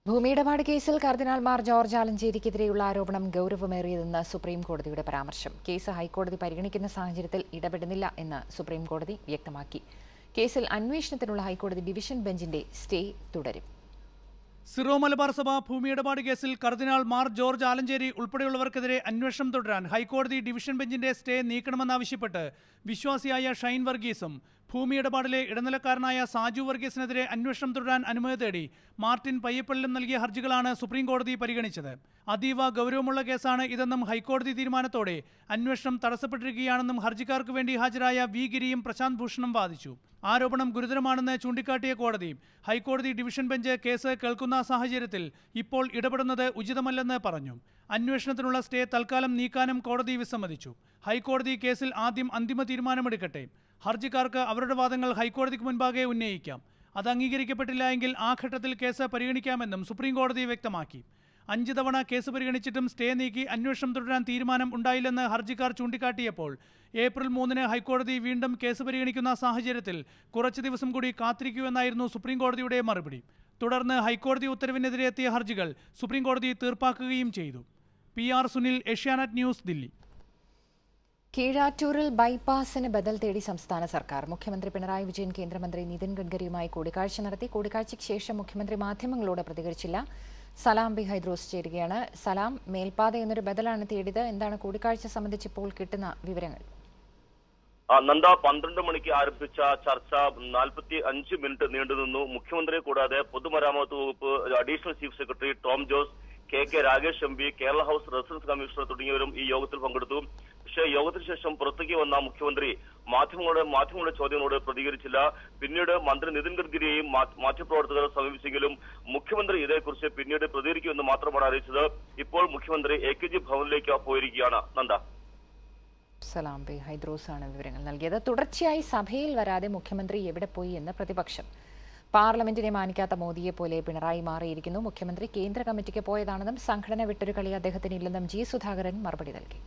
ഭൂമിയിടപാട് കേസിൽ കർദിനാൾ മാർ ജോർജ് ആലഞ്ചേരിക്കെതിരെയുള്ള ആരോപണം ഗൗരവമേറിയതെന്ന് സുപ്രീം കോടതിയുടെ പരാമർശം കേസ് ഹൈക്കോടതി പരിഗണിക്കുന്ന സാഹചര്യത്തിൽ ഇടപെടുന്നില്ല എന്ന് സുപ്രീം കോടതി വ്യക്തമാക്കി കേസിൽ അന്വേഷണത്തിനുള്ള ഹൈക്കോടതി ഡിവിഷൻ ബെഞ്ചിന്റെ സ്റ്റേ തുടരും സിറോ മലബാർ സഭ ഭൂമിയിടപാട് കേസിൽ കർദിനാൾ മാർ ജോർജ് ആലഞ്ചേരി ഉൾപ്പെടെയുള്ളവർക്കെതിരെ അന്വേഷണം തുടരാൻ ഹൈക്കോടതി ഡിവിഷൻ ബെഞ്ചിന്റെ സ്റ്റേ നീക്കണമെന്നാവശ്യപ്പെട്ട് വിശ്വാസിയായ ഷൈൻ വർഗീസും ഭൂമിയിടപാടിലെ ഇടനിലക്കാരനായ സാജു വർഗീസിനെതിരെ അന്വേഷണം തുടരാൻ അനുമതി തേടി മാർട്ടിൻ പയ്യപ്പള്ളിലും നൽകിയ ഹർജികളാണ് സുപ്രീം കോടതി പരിഗണിച്ചത് അതീവ ഗൗരവമുള്ള കേസാണ് ഇതെന്നും ഹൈക്കോടതി തീരുമാനത്തോടെ അന്വേഷണം തടസ്സപ്പെട്ടിരിക്കുകയാണെന്നും ഹർജിക്കാർക്ക് വേണ്ടി ഹാജരായ വി ഗിരിയും പ്രശാന്ത് ഭൂഷണും വാദിച്ചു ആരോപണം ഗുരുതരമാണെന്ന് ചൂണ്ടിക്കാട്ടിയ കോടതി ഹൈക്കോടതി ഡിവിഷൻ ബെഞ്ച് കേസ് കേൾക്കുന്ന സാഹചര്യത്തിൽ ഇപ്പോൾ ഇടപെടുന്നത് ഉചിതമല്ലെന്ന് പറഞ്ഞു അന്വേഷണത്തിനുള്ള സ്റ്റേ തൽക്കാലം നീക്കാനും കോടതി വിസമ്മതിച്ചു ഹൈക്കോടതി കേസിൽ ആദ്യം അന്തിമ തീരുമാനമെടുക്കട്ടെ ഹർജിക്കാർക്ക് അവരുടെ വാദങ്ങൾ ഹൈക്കോടതിക്ക് മുൻപാകെ ഉന്നയിക്കാം അത് അംഗീകരിക്കപ്പെട്ടില്ല എങ്കിൽ ആ ഘട്ടത്തിൽ കേസ് പരിഗണിക്കാമെന്നും സുപ്രീം കോടതി വ്യക്തമാക്കി അഞ്ച് തവണ കേസ് പരിഗണിച്ചിട്ടും സ്റ്റേ നീക്കി അന്വേഷണം തുടരാൻ തീരുമാനം ഉണ്ടായില്ലെന്ന് ഹർജിക്കാർ ചൂണ്ടിക്കാട്ടിയപ്പോൾ ഏപ്രിൽ മൂന്നിന് ഹൈക്കോടതി വീണ്ടും കേസ് പരിഗണിക്കുന്ന സാഹചര്യത്തിൽ കുറച്ച് ദിവസം കൂടി കാത്തിരിക്കൂ എന്നായിരുന്നു സുപ്രീം കോടതിയുടെ മറുപടി തുടർന്ന് ഹൈക്കോടതി ഉത്തരവിനെതിരെ എത്തിയ ഹർജികൾ സുപ്രീം കോടതി തീർപ്പാക്കുകയും ചെയ്തു P R Sunil Asianet News Delhi കീഴാറ്റൂരിൽ ബൈപ്പാസിന് ബദൽ തേടി സംസ്ഥാന സർക്കാർ മുഖ്യമന്ത്രി പിണറായി വിജയൻ കേന്ദ്രമന്ത്രി നിതിൻ ഗഡ്കരിയുമായി കൂടിക്കാഴ്ച നടത്തി കൂടിക്കാഴ്ചയ്ക്ക് ശേഷം മുഖ്യമന്ത്രി മാധ്യമങ്ങളോട് പ്രതികരിച്ചില്ല സലാം ബി ഹൈദ്രോസ് ചേരുകയാണ് സലാം മേൽപ്പാത എന്നൊരു ബദലാണ് തേടിയത് എന്താണ് കൂടിക്കാഴ്ച സംബന്ധിച്ച് ഇപ്പോൾ കിട്ടുന്ന വിവരങ്ങൾ ആ, നന്ദ പന്ത്രണ്ട് മണിക്ക് ആരംഭിച്ച ചർച്ച നാൽപ്പത്തി അഞ്ച് മിനിറ്റ് നീണ്ടുനിന്നു മുഖ്യമന്ത്രിയെ കൂടാതെ പൊതുമരാമത്ത് വകുപ്പ് additional chief secretary Tom Jose K K Rakesh M P Kerala House residence commissioner തുടങ്ങിയവരും ഈ യോഗത്തിൽ പങ്കെടുത്തു പക്ഷേ യോഗത്തിന് ശേഷം പുറത്തേക്ക് വന്ന മുഖ്യമന്ത്രി മാധ്യമങ്ങളുടെ മാധ്യമങ്ങളുടെ ചോദ്യങ്ങളോട് പ്രതികരിച്ചില്ല പിന്നീട് മന്ത്രി നിതിൻ ഗഡ്കരിയെയും മാ- മാധ്യമപ്രവർത്തകർ സമീപിച്ചെങ്കിലും മുഖ്യമന്ത്രി ഇതേക്കുറിച്ച് പിന്നീട് പ്രതികരിക്കുമെന്ന് മാത്രമാണ് അറിയിച്ചത് ഇപ്പോൾ മുഖ്യമന്ത്രി എ കെ ജി ഭവനിലേക്ക് പോയിരിക്കുകയാണ് നന്ദ സലാം ബി ഹൈദ്രോസ് ആണ് വിവരങ്ങൾ നൽകിയത് തുടർച്ചയായി സഭയിൽ വരാതെ മുഖ്യമന്ത്രി എവിടെ പോയി എന്ന് പ്രതിപക്ഷം പാർലമെന്റിനെ മാനിക്കാത്ത മോദിയെ പോലെ പിണറായി മാറിയിരിക്കുന്നു മുഖ്യമന്ത്രി കേന്ദ്ര കമ്മിറ്റിക്ക് പോയതാണെന്നും സംഘടന വിട്ടൊരു കളി അദ്ദേഹത്തിന് ഇല്ലെന്നും ജി സുധാകരൻ മറുപടി നൽകി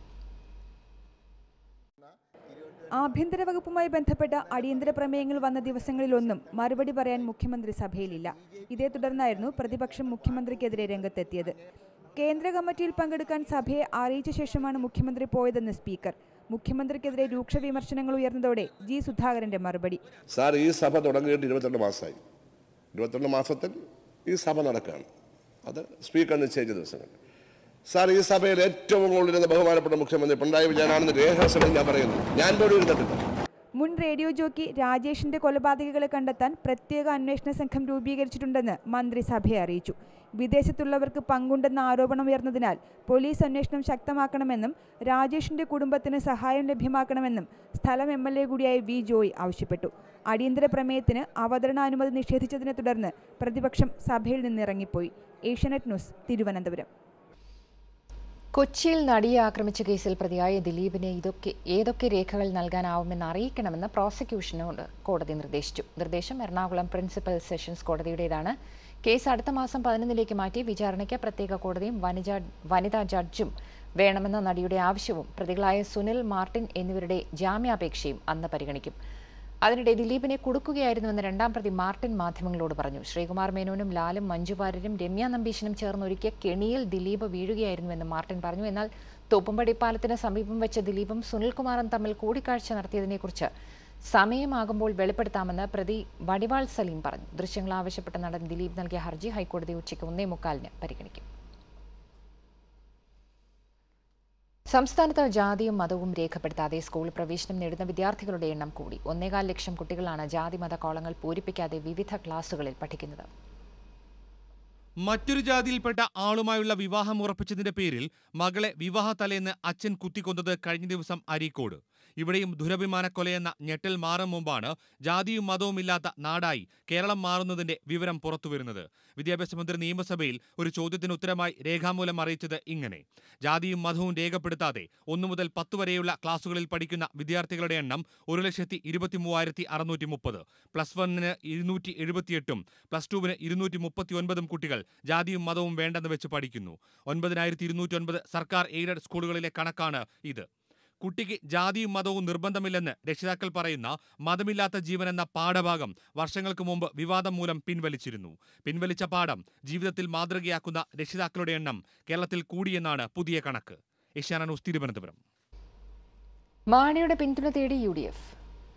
ആഭ്യന്തര വകുപ്പുമായി ബന്ധപ്പെട്ട അടിയന്തര പ്രമേയങ്ങൾ വന്ന ദിവസങ്ങളിലൊന്നും മറുപടി പറയാൻ മുഖ്യമന്ത്രി സഭയിലില്ല ഇതേ തുടർന്നായിരുന്നു പ്രതിപക്ഷം മുഖ്യമന്ത്രിക്കെതിരെ രംഗത്തെത്തിയത് കേന്ദ്ര കമ്മിറ്റിയിൽ പങ്കെടുക്കാൻ സഭയെ അറിയിച്ച ശേഷമാണ് മുഖ്യമന്ത്രി പോയതെന്ന് സ്പീക്കർ മുഖ്യമന്ത്രിക്കെതിരെ രൂക്ഷ വിമർശനങ്ങൾ ഉയർന്നതോടെ ജി സുധാകരന്റെ മറുപടി സാർ ഈ സഭ തുടങ്ങിയിട്ട് ഇരുപത്തിരണ്ട് മാസമായി ഇരുപത്തിരണ്ട് മാസത്തിൽ ഈ സഭ നടക്കുകയാണ് അത് സ്പീക്കർ നിശ്ചയിച്ച ദിവസങ്ങൾ സാർ ഈ സഭയിൽ ഏറ്റവും കൂടുതൽ ബഹുമാനപ്പെട്ട മുഖ്യമന്ത്രി പിണറായി വിജയനാണെന്ന് രേഖാസനം ഞാൻ പറയുന്നു ഞാൻ പോലും ഇരുന്നിട്ടില്ല മുൻ റേഡിയോ ജോക്കി രാജേഷിന്റെ കൊലപാതകികളെ കണ്ടെത്താൻ പ്രത്യേക അന്വേഷണ സംഘം രൂപീകരിച്ചിട്ടുണ്ടെന്ന് മന്ത്രി സഭയെ അറിയിച്ചു വിദേശത്തുള്ളവർക്ക് പങ്കുണ്ടെന്ന ആരോപണം ഉയർന്നതിനാൽ പോലീസ് അന്വേഷണം ശക്തമാക്കണമെന്നും രാജേഷിന്റെ കുടുംബത്തിന് സഹായം ലഭ്യമാക്കണമെന്നും സ്ഥലം എം എൽ എ കൂടിയായ വി ജോയ് ആവശ്യപ്പെട്ടു അടിയന്തര പ്രമേയത്തിന് അവതരണാനുമതി നിഷേധിച്ചതിനെ തുടർന്ന് പ്രതിപക്ഷം സഭയിൽ നിന്നിറങ്ങിപ്പോയി ഏഷ്യാനെറ്റ് ന്യൂസ് തിരുവനന്തപുരം കൊച്ചിയിൽ നടിയെ ആക്രമിച്ച കേസിൽ പ്രതിയായ ദിലീപിന് ഇതൊക്കെ ഏതൊക്കെ രേഖകൾ നൽകാനാവുമെന്ന് അറിയിക്കണമെന്ന് പ്രോസിക്യൂഷനോട് കോടതി നിർദ്ദേശിച്ചു നിർദ്ദേശം എറണാകുളം പ്രിൻസിപ്പൽ സെഷൻസ് കോടതിയുടേതാണ് കേസ് അടുത്ത മാസം പതിനൊന്നിലേക്ക് മാറ്റി വിചാരണയ്ക്ക് പ്രത്യേക കോടതിയും വനിജ വനിതാ ജഡ്ജും വേണമെന്ന നടിയുടെ ആവശ്യവും പ്രതികളായ സുനിൽ മാർട്ടിൻ എന്നിവരുടെ ജാമ്യാപേക്ഷയും അന്ന് പരിഗണിക്കും അതിനിടെ ദിലീപിനെ കുടുക്കുകയായിരുന്നുവെന്ന് രണ്ടാം പ്രതി മാർട്ടിൻ മാധ്യമങ്ങളോട് പറഞ്ഞു ശ്രീകുമാർ മേനോനും ലാലും മഞ്ജു വാര്യരും രമ്യ നമ്പീശനും ചേർന്ന് ഒരുക്കിയ കെണിയിൽ ദിലീപ് വീഴുകയായിരുന്നുവെന്ന് മാർട്ടിൻ പറഞ്ഞു എന്നാൽ തോപ്പുംപടി പാലത്തിന് സമീപം വെച്ച ദിലീപും സുനിൽകുമാറും തമ്മിൽ കൂടിക്കാഴ്ച നടത്തിയതിനെക്കുറിച്ച് സമയമാകുമ്പോൾ വെളിപ്പെടുത്താമെന്ന് പ്രതി വടിവാൾ സലീം പറഞ്ഞു ദൃശ്യങ്ങൾ ആവശ്യപ്പെട്ട നടൻ ദിലീപ് നൽകിയ ഹർജി ഹൈക്കോടതി ഉച്ചയ്ക്ക് ഒന്നേ മുക്കാലിന് പരിഗണിക്കും സംസ്ഥാനത്ത് ജാതിയും മതവും രേഖപ്പെടുത്താതെ സ്കൂൾ പ്രവേശനം നേടുന്ന വിദ്യാർത്ഥികളുടെ എണ്ണം കൂടി ഒന്നേകാൽ ലക്ഷം കുട്ടികളാണ് ജാതി മത കോളങ്ങൾ പൂരിപ്പിക്കാതെ വിവിധ ക്ലാസുകളിൽ പഠിക്കുന്നത് മറ്റൊരു ജാതിയിൽപ്പെട്ട ആളുമായുള്ള വിവാഹം ഉറപ്പിച്ചതിന്റെ പേരിൽ മകളെ വിവാഹ തലേന്ന് അച്ഛൻ കുത്തിക്കൊന്നത് കഴിഞ്ഞ ദിവസം അരീക്കോട് ഇവിടെയും ദുരഭിമാന കൊലയെന്ന ഞെട്ടൽ മാറും മുമ്പാണ് ജാതിയും മതവും ഇല്ലാത്ത നാടായി കേരളം മാറുന്നതിന്റെ വിവരം പുറത്തുവരുന്നത് വിദ്യാഭ്യാസ മന്ത്രി നിയമസഭയിൽ ഒരു ചോദ്യത്തിന് ഉത്തരമായി രേഖാമൂലം അറിയിച്ചത് ഇങ്ങനെ ജാതിയും മതവും രേഖപ്പെടുത്താതെ ഒന്നു മുതൽ പത്ത് വരെയുള്ള ക്ലാസുകളിൽ പഠിക്കുന്ന വിദ്യാർത്ഥികളുടെ എണ്ണം ഒരു ലക്ഷത്തി ഇരുപത്തി മൂവായിരത്തി അറുന്നൂറ്റി മുപ്പത് പ്ലസ് വണ്ണിന് ഇരുന്നൂറ്റി എഴുപത്തിയെട്ടും പ്ലസ് ടുവിന് ഇരുന്നൂറ്റി മുപ്പത്തി ഒൻപതും കുട്ടികൾ ജാതിയും മതവും വേണ്ടെന്ന് വെച്ച് പഠിക്കുന്നു ഒൻപതിനായിരത്തി ഇരുന്നൂറ്റി ഒൻപത് സർക്കാർ എയ്ഡഡ് സ്കൂളുകളിലെ കണക്കാണ് ഇത് കുട്ടിക്ക് ജാതിയും മതവും നിർബന്ധമില്ലെന്ന് രക്ഷിതാക്കൾ പറയുന്ന മതമില്ലാത്ത ജീവൻ എന്ന പാഠഭാഗം വർഷങ്ങൾക്ക് മുമ്പ് വിവാദം മൂലം പിൻവലിച്ചിരുന്നു പിൻവലിച്ച പാഠം ജീവിതത്തിൽ മാതൃകയാക്കുന്ന രക്ഷിതാക്കളുടെ എണ്ണം കേരളത്തിൽ കൂടിയെന്നാണ് പുതിയ കണക്ക് ഏഷ്യാന ന്യൂസ് തിരുവനന്തപുരം മാണിയുടെ പിന്തുണ തേടി യു ഡി എഫ്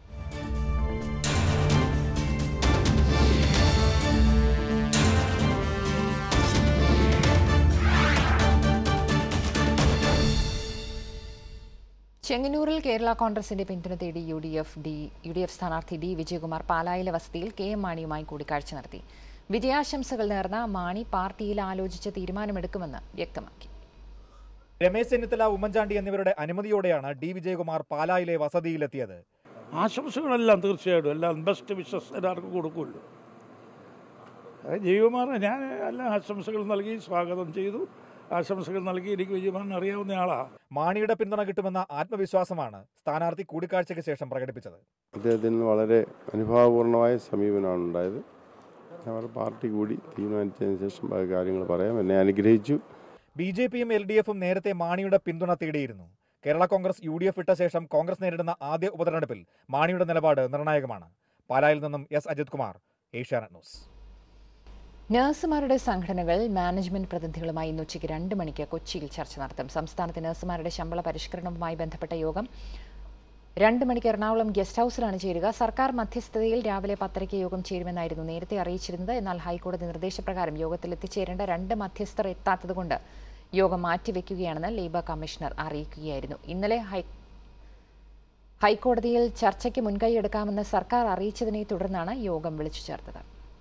ചെങ്ങന്നൂരിൽ കേരള കോൺഗ്രസിന്റെ പിന്തുണ തേടി U D F U D D എഫ് സ്ഥാനാർത്ഥി ഡി വിജയകുമാർ പാലായിലെ വസതിയിൽ കെ എം മാണിയുമായി കൂടിക്കാഴ്ച നടത്തി വിജയാശംസകൾ നേർന്ന മാണി പാർട്ടിയിൽ ആലോചിച്ച് തീരുമാനമെടുക്കുമെന്ന് വ്യക്തമാക്കി രമേശ് ചെന്നിത്തല ഉമ്മൻചാണ്ടി എന്നിവരുടെ അനുമതിയോടെയാണ് ഡി വിജയകുമാർ പാലായിലെ വസതിയിലെത്തിയത് ആശംസകളെല്ലാം തീർച്ചയായിട്ടും എല്ലാം ബെസ്റ്റ് വിശ്വസ് എല്ലാവർക്കും കൊടുക്കുമല്ലോ അത് ജയകുമാർ ഞാൻ എല്ലാ ആശംസകൾ നൽകി സ്വാഗതം ചെയ്തു ആശംസകൾ നൽകി എനിക്ക് വിജയകുമാറിന് അറിയാവുന്ന ആളാണ് മാണിയുടെ പിന്തുണ കിട്ടുമെന്ന ആത്മവിശ്വാസമാണ് സ്ഥാനാർത്ഥി കൂടിക്കാഴ്ചയ്ക്ക് ശേഷം പ്രകടിപ്പിച്ചത് അദ്ദേഹത്തിന് വളരെ അനുഭാവപൂർണമായ സമീപനമാണ് ഉണ്ടായത് അവർ പാർട്ടി കൂടി തീരുമാനിച്ചതിന് ശേഷം ബാക്കി കാര്യങ്ങൾ പറയാം എന്നെ അനുഗ്രഹിച്ചു ബി ജെ പിയും എൽ ഡി എഫും നേരത്തെ മാണിയുടെ പിന്തുണ തേടിയിരുന്നു Kerala Congress U D F വിട്ട ശേഷം കോൺഗ്രസ് നേരിടുന്ന ആദ്യ ഉപതെരഞ്ഞെടുപ്പിൽ മാണിയുടെ നിലപാട് നിർണായകമാണ് പാലായിൽ നിന്നും എസ് അജിത് കുമാർ ഏഷ്യാനെറ്റ് ന്യൂസ് നഴ്സുമാരുടെ സംഘടനകൾ മാനേജ്മെന്റ് പ്രതിനിധികളുമായി ഇന്ന് ഉച്ചയ്ക്ക് രണ്ട് മണിക്ക് കൊച്ചിയിൽ ചർച്ച നടത്തും സംസ്ഥാനത്തെ നഴ്സുമാരുടെ ശമ്പള പരിഷ്കരണവുമായി ബന്ധപ്പെട്ട യോഗം രണ്ട് മണിക്ക് എറണാകുളം ഗസ്റ്റ് ഹൌസിലാണ് ചേരുക സർക്കാർ മധ്യസ്ഥതയിൽ രാവിലെ പത്തരയ്ക്ക് യോഗം ചേരുമെന്നായിരുന്നു നേരത്തെ അറിയിച്ചിരുന്നത് എന്നാൽ ഹൈക്കോടതി നിർദ്ദേശപ്രകാരം യോഗത്തിൽ എത്തിച്ചേരേണ്ട രണ്ട് മധ്യസ്ഥർ എത്താത്തതുകൊണ്ട് യോഗം മാറ്റിവെക്കുകയാണെന്ന് ലേബർ കമ്മീഷണർ അറിയിക്കുകയായിരുന്നു ഇന്നലെ ഹൈ ഹൈക്കോടതിയിൽ ചർച്ചയ്ക്ക് മുൻകൈയെടുക്കാമെന്ന് സർക്കാർ അറിയിച്ചതിനെ തുടർന്നാണ് യോഗം വിളിച്ചു ചേർത്തത്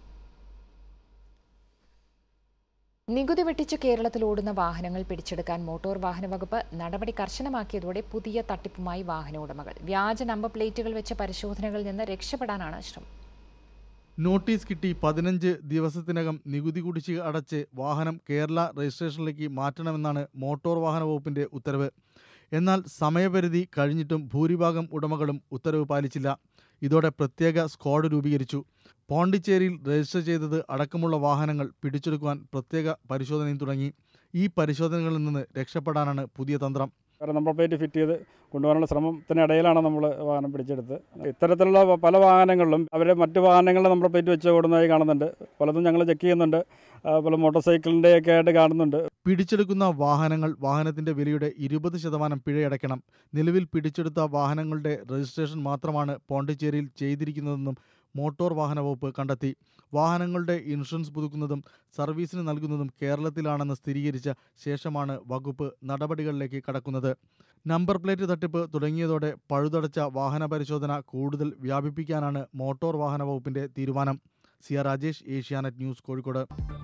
നികുതി വെട്ടിച്ച് കേരളത്തിൽ ഓടുന്ന വാഹനങ്ങൾ പിടിച്ചെടുക്കാൻ മോട്ടോർ വാഹന വകുപ്പ് നടപടി കർശനമാക്കിയതോടെ പുതിയ തട്ടിപ്പുമായി വാഹന ഉടമകൾ വ്യാജ നമ്പർ പ്ലേറ്റുകൾ വെച്ച പരിശോധനകളിൽ നിന്ന് രക്ഷപ്പെടാനാണ് ശ്രമം നോട്ടീസ് കിട്ടി പതിനഞ്ച് ദിവസത്തിനകം നികുതി കുടിശ്ശിക അടച്ച് വാഹനം കേരള രജിസ്ട്രേഷനിലേക്ക് മാറ്റണമെന്നാണ് മോട്ടോർ വാഹന വകുപ്പിന്റെ ഉത്തരവ് എന്നാൽ സമയപരിധി കഴിഞ്ഞിട്ടും ഭൂരിഭാഗം ഉടമകളും ഉത്തരവ് പാലിച്ചില്ല ഇതോടെ പ്രത്യേക സ്ക്വാഡ് രൂപീകരിച്ചു പോണ്ടിച്ചേരിയിൽ രജിസ്റ്റർ ചെയ്തത് അടക്കമുള്ള വാഹനങ്ങൾ പിടിച്ചെടുക്കുവാൻ പ്രത്യേക പരിശോധനയും തുടങ്ങി ഈ പരിശോധനകളിൽ നിന്ന് രക്ഷപ്പെടാനാണ് പുതിയ തന്ത്രം കാരണം നമ്പർ പ്ലേറ്റ് ഫിറ്റ് ചെയ്ത് കൊണ്ടുപോകാനുള്ള ശ്രമത്തിനിടയിലാണ് നമ്മൾ വാഹനം പിടിച്ചെടുത്ത് ഇത്തരത്തിലുള്ള പല വാഹനങ്ങളിലും അവരെ മറ്റു വാഹനങ്ങളുടെ നമ്പർ പ്ലേറ്റ് വെച്ച് ഓടുന്നതായി കാണുന്നുണ്ട് പലതും ഞങ്ങൾ ചെക്ക് ചെയ്യുന്നുണ്ട് ആ, പല മോട്ടോർ സൈക്കിളിൻ്റെയൊക്കെ ആയിട്ട് കാണുന്നുണ്ട് പിടിച്ചെടുക്കുന്ന വാഹനങ്ങൾ വാഹനത്തിന്റെ വിലയുടെ ഇരുപത് ശതമാനം പിഴയടയ്ക്കണം നിലവിൽ പിടിച്ചെടുത്ത വാഹനങ്ങളുടെ രജിസ്ട്രേഷൻ മാത്രമാണ് പോണ്ടിച്ചേരിയിൽ ചെയ്തിരിക്കുന്നതെന്നും മോട്ടോർ വാഹന വകുപ്പ് കണ്ടെത്തി വാഹനങ്ങളുടെ ഇൻഷുറൻസ് പുതുക്കുന്നതും സർവീസിന് നൽകുന്നതും കേരളത്തിലാണെന്ന് സ്ഥിരീകരിച്ച ശേഷമാണ് വകുപ്പ് നടപടികളിലേക്ക് കടക്കുന്നത് നമ്പർ പ്ലേറ്റ് തട്ടിപ്പ് തുടങ്ങിയതോടെ പഴുതടച്ച വാഹന പരിശോധന കൂടുതൽ വ്യാപിപ്പിക്കാനാണ് മോട്ടോർ വാഹന വകുപ്പിന്റെ തീരുമാനം C R Rajesh Asianet News Kozhikode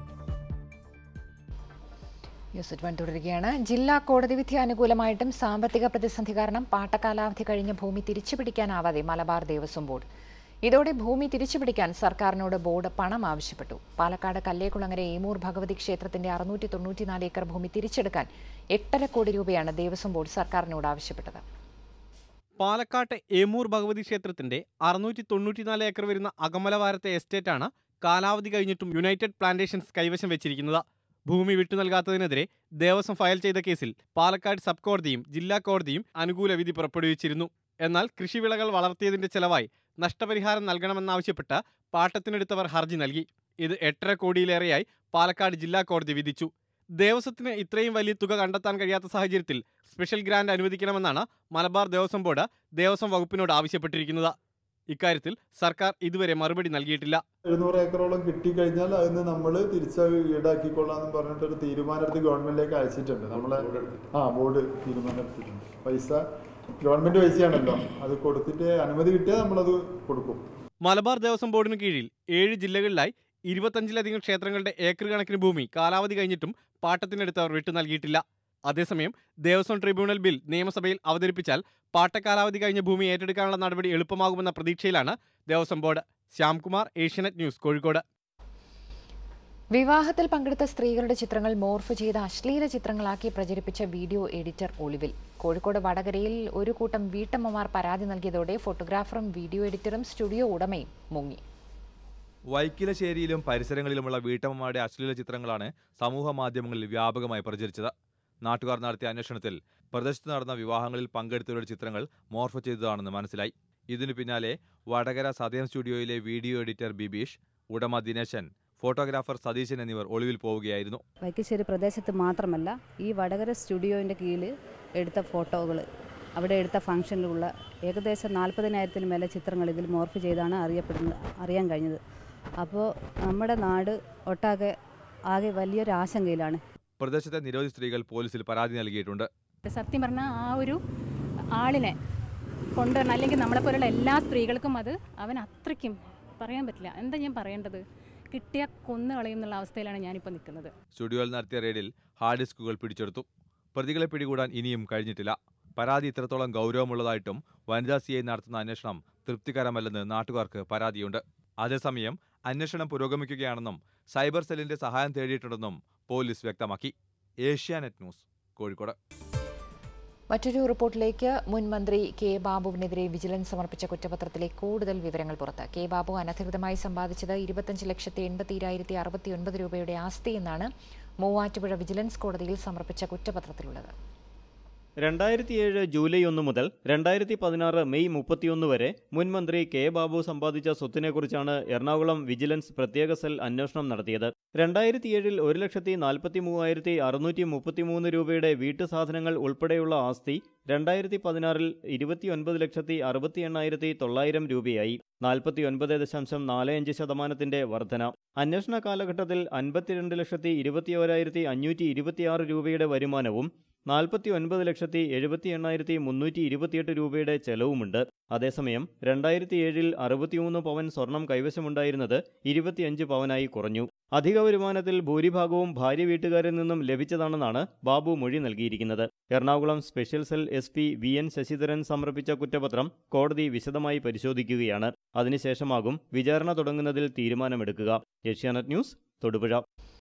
News One തുടരുകയാണ് ജില്ലാ കോടതി വിധി അനുകൂലമായിട്ടും സാമ്പത്തിക പ്രതിസന്ധി കാരണം പാട്ടകാലാവധി കഴിഞ്ഞ ഭൂമി തിരിച്ചുപിടിക്കാനാവാതെ മലബാർ ദേവസ്വം ബോർഡ് ഇതോടെ ഭൂമി തിരിച്ചുപിടിക്കാൻ സർക്കാരിനോട് ബോർഡ് പണം ആവശ്യപ്പെട്ടു പാലക്കാട് കല്ലേക്കുളങ്ങര ഏമൂർ ഭഗവതി ക്ഷേത്രത്തിന്റെ അറുന്നൂറ്റി തൊണ്ണൂറ്റിനാല് ഏക്കർ ഭൂമി തിരിച്ചെടുക്കാൻ എട്ടര കോടി രൂപയാണ് ദേവസ്വം ബോർഡ് സർക്കാരിനോട് ആവശ്യപ്പെട്ടത് പാലക്കാട്ടെ ഏമൂർ ഭഗവതി ക്ഷേത്രത്തിന്റെ അറുന്നൂറ്റി തൊണ്ണൂറ്റിനാല് ഏക്കർ വരുന്ന അകമലവാരത്തെ എസ്റ്റേറ്റാണ് കാലാവധി കഴിഞ്ഞിട്ടും യുണൈറ്റഡ് പ്ലാന്റേഷൻസ് കൈവശം വെച്ചിരിക്കുന്നത് ഭൂമി വിട്ടു നൽകാത്തതിനെതിരെ ദേവസ്വം ഫയൽ ചെയ്ത കേസിൽ പാലക്കാട് സബ് കോടതിയും ജില്ലാ കോടതിയും അനുകൂല വിധി പുറപ്പെടുവിച്ചിരുന്നു എന്നാൽ കൃഷിവിളകൾ വളർത്തിയതിന്റെ ചെലവായി നഷ്ടപരിഹാരം നൽകണമെന്നാവശ്യപ്പെട്ട് പാട്ടത്തിനെടുത്തവർ ഹർജി നൽകി ഇത് എട്ടര കോടിയിലേറെയായി പാലക്കാട് ജില്ലാ കോടതി വിധിച്ചു ദേവസ്വത്തിന് ഇത്രയും വലിയ തുക കണ്ടെത്താൻ കഴിയാത്ത സാഹചര്യത്തിൽ സ്പെഷ്യൽ ഗ്രാന്റ് അനുവദിക്കണമെന്നാണ് മലബാർ ദേവസ്വം ബോർഡ് ദേവസ്വം വകുപ്പിനോട് ആവശ്യപ്പെട്ടിരിക്കുന്നത് ഇക്കാര്യത്തിൽ സർക്കാർ ഇതുവരെ മറുപടി നൽകിയിട്ടില്ല എഴുന്നൂറ് ഏക്കറോളം കിട്ടിക്കഴിഞ്ഞാൽ അതിന് നമ്മൾ തിരിച്ച് ഈടാക്കിക്കൊള്ളാന്ന് പറഞ്ഞിട്ട് ഒരു തീരുമാനം എടുത്ത് ഗവൺമെന്റിലേക്ക് അയച്ചിട്ടുണ്ട് നമ്മളെ ആ ബോർഡ് തീരുമാനം എടുത്തിട്ടുണ്ട് പൈസ ഗവൺമെന്റ് പൈസയാണല്ലോ അത് കൊടുത്തിട്ട് അനുമതി കിട്ടിയാൽ നമ്മളത് കൊടുക്കും മലബാർ ദേവസ്വം ബോർഡിന് കീഴിൽ ഏഴ് ജില്ലകളിലായി ഇരുപത്തഞ്ചിലധികം ക്ഷേത്രങ്ങളുടെ ഏക്കർ കണക്കിന് ഭൂമി കാലാവധി കഴിഞ്ഞിട്ടും പാട്ടത്തിനെടുത്തവർ വിട്ടു നൽകിയിട്ടില്ല അതേസമയം ദേവസ്വം ട്രിബ്യൂണൽ ബിൽ നിയമസഭയിൽ അവതരിപ്പിച്ചാൽ പാട്ടക്കാലാവധി കഴിഞ്ഞ ഭൂമി ഏറ്റെടുക്കാനുള്ള നടപടി എളുപ്പമാകുമെന്ന പ്രതീക്ഷയിലാണ് ദേവസ്വം ബോർഡ് ശ്യാംകുമാർ ഏഷ്യനെറ്റ് ന്യൂസ് കോഴിക്കോട് വിവാഹത്തിൽ പങ്കെടുത്ത സ്ത്രീകളുടെ ചിത്രങ്ങൾ മോർഫ് ചെയ്ത അശ്ലീല ചിത്രങ്ങളാക്കി പ്രചരിപ്പിച്ച വീഡിയോ എഡിറ്റർ ഒളിവിൽ കോഴിക്കോട് വടകരയിൽ ഒരു കൂട്ടം വീട്ടമ്മമാർ പരാതി നൽകിയതോടെ ഫോട്ടോഗ്രാഫറും വീഡിയോ എഡിറ്ററും സ്റ്റുഡിയോ ഉടമയും മുങ്ങി വൈക്കിലശ്ശേരിയിലും പരിസരങ്ങളിലുമുള്ള വീട്ടമ്മമാരുടെ അശ്ലീല ചിത്രങ്ങളാണ് സമൂഹ മാധ്യമങ്ങളിൽ വ്യാപകമായി പ്രചരിച്ചത് നാട്ടുകാർ നടത്തിയ അന്വേഷണത്തിൽ പ്രദേശത്ത് നടന്ന വിവാഹങ്ങളിൽ പങ്കെടുത്തവരുടെ ചിത്രങ്ങൾ മോർഫ് ചെയ്തതാണെന്ന് മനസ്സിലായി ഇതിനു പിന്നാലെ വടകര സതയം സ്റ്റുഡിയോയിലെ വീഡിയോ എഡിറ്റർ ബിബീഷ് ഉടമ ദിനേശൻ ഫോട്ടോഗ്രാഫർ സതീശൻ എന്നിവർ ഒളിവിൽ പോവുകയായിരുന്നു വൈക്കശ്ശേരി പ്രദേശത്ത് മാത്രമല്ല ഈ വടകര സ്റ്റുഡിയോൻ്റെ കീഴിൽ എടുത്ത ഫോട്ടോകൾ അവിടെ എടുത്ത ഫംഗ്ഷനിലുള്ള ഏകദേശം നാൽപ്പതിനായിരത്തിന് മേലെ ചിത്രങ്ങൾ ഇതിൽ മോർഫ് ചെയ്താണ് അറിയപ്പെടുന്നത് അറിയാൻ കഴിഞ്ഞത് അപ്പോൾ നമ്മുടെ നാട് ഒട്ടാകെ ആകെ വലിയൊരു ആശങ്കയിലാണ് പ്രദേശത്തെ നിരവധി സ്ത്രീകൾ പോലീസിൽ പരാതി നൽകിയിട്ടുണ്ട് സത്യം പറഞ്ഞാൽ ആ ഒരു ആളിനെ കൊണ്ടുവരണം അല്ലെങ്കിൽ നമ്മളെപ്പോലുള്ള എല്ലാ സ്ത്രീകൾക്കും അത് അവൻ അത്രയ്ക്കും പറയാൻ പറ്റില്ല എന്താ ഞാൻ പറയേണ്ടത് കിട്ടിയ കൊന്നു കളയും എന്നുള്ള അവസ്ഥയിലാണ് ഞാനിപ്പോൾ നിൽക്കുന്നത് സ്റ്റുഡിയോയിൽ നടത്തിയ റെയ്ഡിൽ ഹാർഡ് ഡിസ്കുകൾ പിടിച്ചെടുത്തു പ്രതികളെ പിടികൂടാൻ ഇനിയും കഴിഞ്ഞിട്ടില്ല പരാതി ഇത്രത്തോളം ഗൗരവമുള്ളതായിട്ടും വനിതാ സി ഐ നടത്തുന്ന അന്വേഷണം തൃപ്തികരമല്ലെന്ന് നാട്ടുകാർക്ക് പരാതിയുണ്ട് അതേസമയം അന്വേഷണം പുരോഗമിക്കുകയാണെന്നും സൈബർ സെല്ലിന്റെ സഹായം തേടിയിട്ടുണ്ടെന്നും പോലീസ് വ്യക്തമാക്കി ഏഷ്യാനെറ്റ് ന്യൂസ് കോഴിക്കോട് മറ്റൊരു റിപ്പോർട്ടിലേക്ക് മുൻ മന്ത്രി കെ ബാബുവിനെതിരെ വിജിലൻസ് സമർപ്പിച്ച കുറ്റപത്രത്തിലെ കൂടുതൽ വിവരങ്ങൾ പുറത്ത് കെ ബാബു അനധികൃതമായി സമ്പാദിച്ചത് ഇരുപത്തഞ്ച് ലക്ഷത്തി എൺപത്തിരായിരത്തി അറുപത്തി ഒൻപത് രൂപയുടെ ആസ്തി എന്നാണ് മൂവാറ്റുപുഴ വിജിലൻസ് കോടതിയിൽ സമർപ്പിച്ച കുറ്റപത്രത്തിലുള്ളത് രണ്ടായിരത്തി ഏഴ് ജൂലൈ ഒന്ന് മുതൽ രണ്ടായിരത്തി പതിനാറ് മെയ് മുപ്പത്തിയൊന്ന് വരെ മുൻ മന്ത്രി കെ ബാബു സമ്പാദിച്ച സ്വത്തിനെക്കുറിച്ചാണ് എറണാകുളം വിജിലൻസ് പ്രത്യേക സെൽ അന്വേഷണം നടത്തിയത് രണ്ടായിരത്തി ഏഴിൽ ഒരു ലക്ഷത്തി നാൽപ്പത്തി മൂവായിരത്തി അറുന്നൂറ്റി മുപ്പത്തിമൂന്ന് രൂപയുടെ വീട്ടുസാധനങ്ങൾ ഉൾപ്പെടെയുള്ള ആസ്തി രണ്ടായിരത്തി പതിനാറിൽ ഇരുപത്തിയൊൻപത് ലക്ഷത്തി അറുപത്തി എണ്ണായിരത്തി തൊള്ളായിരം രൂപയായി നാൽപ്പത്തി ഒൻപത് ദശാംശം നാല് അഞ്ച് ശതമാനത്തിന്റെ വർധന അന്വേഷണ കാലഘട്ടത്തിൽ അൻപത്തിരണ്ട് ലക്ഷത്തി ഇരുപത്തിയോരായിരത്തി അഞ്ഞൂറ്റി ഇരുപത്തിയാറ് രൂപയുടെ വരുമാനവും നാൽപ്പത്തി ഒൻപത് ലക്ഷത്തി എഴുപത്തി എണ്ണായിരത്തി മുന്നൂറ്റി ഇരുപത്തിയെട്ട് രൂപയുടെ ചെലവുമുണ്ട് അതേസമയം രണ്ടായിരത്തി ഏഴിൽ അറുപത്തിമൂന്ന് പവൻ സ്വർണം കൈവശമുണ്ടായിരുന്നത് ഇരുപത്തിയഞ്ച് പവനായി കുറഞ്ഞു അധിക വരുമാനത്തിൽ ഭൂരിഭാഗവും ഭാര്യ വീട്ടുകാരിൽ നിന്നും ലഭിച്ചതാണെന്നാണ് ബാബു മൊഴി നൽകിയിരിക്കുന്നത് Ernakulam special cell S P V N Sasidharan സമർപ്പിച്ച കുറ്റപത്രം കോടതി വിശദമായി പരിശോധിക്കുകയാണ് അതിനുശേഷമാകും വിചാരണ തുടങ്ങുന്നതിൽ തീരുമാനമെടുക്കുക ഏഷ്യാനെറ്റ് ന്യൂസ് തൊടുപുഴ